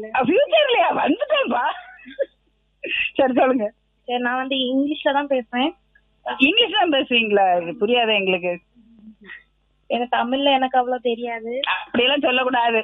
ஃபியூச்சர்ல ஃபியூச்சர்லயா வந்துட்டேன்ப்பா சரி சொல்லுங்க சரி நான் வந்து இங்கிலீஷ்ல தான் பேசுறேன் இங்கிலீஷ் தான் பேசுவீங்களா இது புரியாத எங்களுக்கு எனக்கு தமிழ்ல எனக்கு அவ்வளவு தெரியாது அப்படியெல்லாம் சொல்லக்கூடாது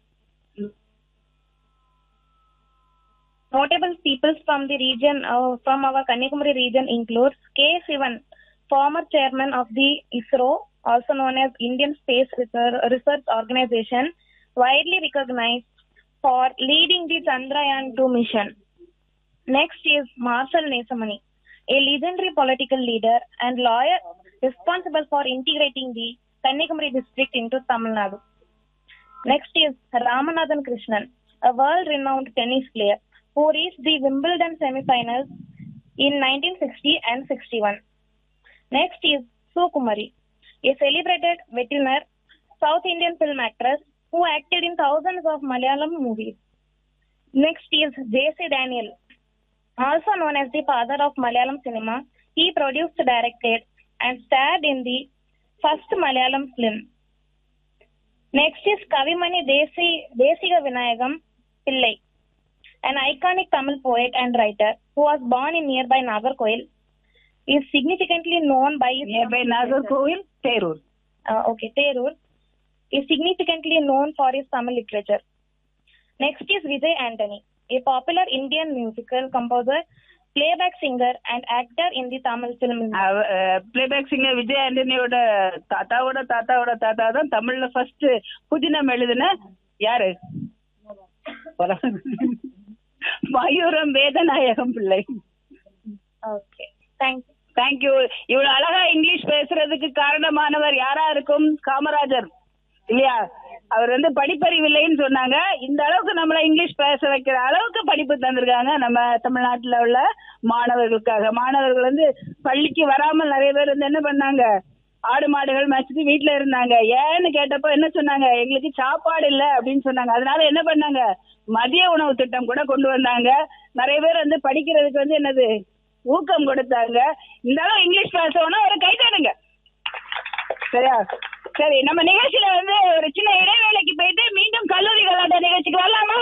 Notable peoples from the region, uh, from our Kanyakumari region includes K. Sivan, former chairman of the ISRO, also known as Indian Space Research, Research Organization, widely recognized for leading the Chandrayaan-2 mission. Next is Marshal Nesamani, a legendary political leader and lawyer responsible for integrating the Kanyakumari district into Tamil Nadu. Next is Ramanathan Krishnan, a world-renowned tennis player who reached the Wimbledon semi-finals in 1960 and 61. Next is Sukumari, a celebrated veteran South Indian film actress who acted in thousands of Malayalam movies. Next is J.C. Daniel, also known as the father of Malayalam cinema. He produced, directed, and starred in the first Malayalam film. Next is Kavimani Desi, Desiga Vinayagam Pillai, an iconic Tamil poet and writer who was born in nearby Nagarkoil, is significantly known by his nearby Nagercoil Theroor uh, okay, Terur, is significantly known for his Tamil literature. Next is Vijay Antony, a popular Indian musical composer, playback singer, and actor in the Tamil film industry. Playback singer Vijay ஆண்டனியோட தாத்தாவோட தாத்தாவோட தாத்தா தான் தமிழ்ல first புதினம் எழுதின யாரு மயூரம் வேதநாயகம் பிள்ளை Okay, thank you. தேங்க்யூ இவ்வளவு அழகா இங்கிலீஷ் பேசுறதுக்கு காரணமானவர் யாரா இருக்கும் காமராஜர் இல்லையா அவர் வந்து படிப்பறிவில்லைன்னு சொன்னாங்க இந்த அளவுக்கு நம்மள இங்கிலீஷ் பேச வைக்கிற அளவுக்கு படிப்பு தந்திருக்காங்க நம்ம தமிழ்நாட்டுல உள்ள மாணவர்களுக்காக மாணவர்கள் வந்து பள்ளிக்கு வராமல் நிறைய பேர் வந்து என்ன பண்ணாங்க ஆடு மாடுகள் மேய்ச்சிட்டு வீட்டுல இருந்தாங்க ஏன்னு கேட்டப்போ என்ன சொன்னாங்க எங்களுக்கு சாப்பாடு இல்ல அப்படின்னு சொன்னாங்க அதனால என்ன பண்ணாங்க மதிய உணவு திட்டம் கூட கொண்டு வந்தாங்க நிறைய பேர் வந்து படிக்கிறதுக்கு வந்து என்னது ஊக்கம் கொடுத்தாங்க இந்த அளவு இங்கிலீஷ் பேசணும்னா ஒரு கை தட்டுங்க சரியா சரி நம்ம நிகழ்ச்சியில வந்து ஒரு சின்ன இடைவேளைக்கு போயிட்டு மீண்டும் கல்லூரி கலாட்ட நிகழ்ச்சிக்கு வரலாமா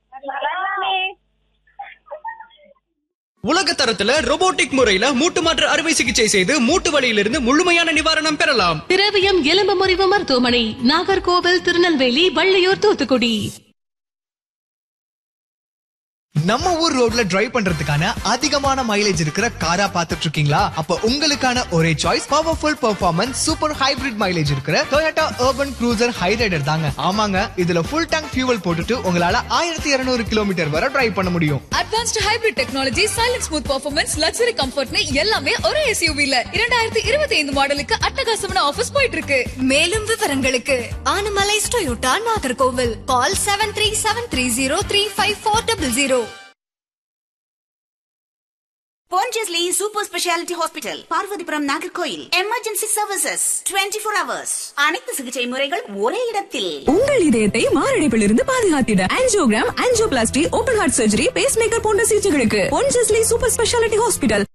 உலக தரத்துல robotic முறையில மூட்டு மாற்று அறுவை சிகிச்சை செய்து மூட்டு வலியிலிருந்து முழுமையான நிவாரணம் பெறலாம் திரவியம் எலும்பு முறிவு மருத்துவமனை நாகர்கோவில் திருநெல்வேலி வள்ளியூர் தூத்துக்குடி நம்ம ஊர் ரோட்ல டிரைவ் பண்றதுக்கான அதிகமான மைலேஜ் இருக்கிற காரா பாத்துட்டு இருக்கீங்களா அப்ப உங்களுக்கான ஒரே choice powerful performance super hybrid mileage இருக்கிற Toyota urban cruiser ஹைரைடர் தாங்க ஆமாங்க இதுல ஃபுல் டேங்க் fuel போட்டுட்டு உங்களால ஆயிரத்தி இருநூறு கிலோமீட்டர் வரை டிரைவ் பண்ண முடியும் advanced hybrid technology silence smooth performance luxury கம்ஃபர்ட்னு எல்லாமே ஒரே எஸ்யூவில இரண்டாயிரத்தி இருபத்தி ஐந்து மாடலுக்கு அட்டகாசமான ஆஃபர்ஸ் போயிட்டு இருக்கு மேலும் விவரங்களுக்கு Annamalais Toyota Nagercoil call seven three seven three zero three five four double zero Pondicherry Super Speciality Hospital, Parvathipuram Nagercoil emergency services 24 four hours அனைத்து சிகிச்சை முறைகள் ஒரே இடத்தில் உங்கள் இதயத்தை மாரடைப்பிலிருந்து பாதுகாத்திட angiogram angioplasty open heart surgery pacemaker போன்ற சிகிச்சைகளுக்கு பொன்ஜஸ்லி சூப்பர் ஸ்பெஷாலிட்டி ஹாஸ்பிட்டல்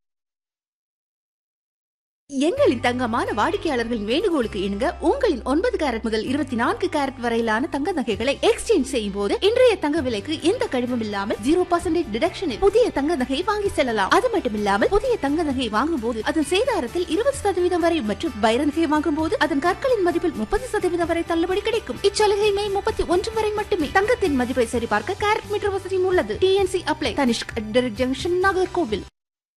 எங்களின் தங்கமான வாடிக்கையாளர்களின் வேண்டுகோளுக்கு இணங்க உங்களின் ஒன்பது கேரட் முதல் இருபத்தி நான்கு கேரட் வரையிலான தங்க நகைகளை எக்ஸ்சேஞ்ச் செய்யும் போது இன்றைய தங்க விலைக்கு எந்த கழிவும் இல்லாமல் ஜீரோ பர்சன்டேஜ் டிடக்ஷனில் புதிய தங்க நகை வாங்கி செல்லலாம் அது மட்டுமில்லாமல் புதிய தங்க நகை வாங்கும் போது அதன் சேதாரத்தில் இருபது சதவீதம் வரை மற்றும் வைர நகை வாங்கும் போது அதன் கற்களின் மதிப்பில் முப்பது சதவீதம் வரை தள்ளுபடி கிடைக்கும் இச்சலுகை மே முப்பத்தி ஒன்று வரை மட்டுமே தங்கத்தின் மதிப்பை சரிபார்க்க கேரட் மீட்டர் வசதியும் உள்ளது TNC apply Tanishq junction Nagercoil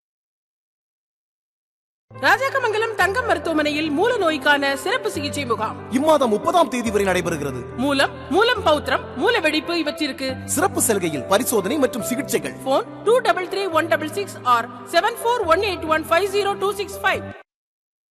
Rajakkamangalam Thangam மருத்துவமனையில் மூல நோய்க்கான சிறப்பு சிகிச்சை முகாம் இம்மாதம் முப்பதாம் தேதி வரை நடைபெறுகிறது மூலம் மூலம் பௌத்திரம் மூல வெடிப்பு இவற்றிற்கு சிறப்பு சலுகையில் பரிசோதனை மற்றும் சிகிச்சைகள் phone two double three one double six or seven four one eight one five zero two six five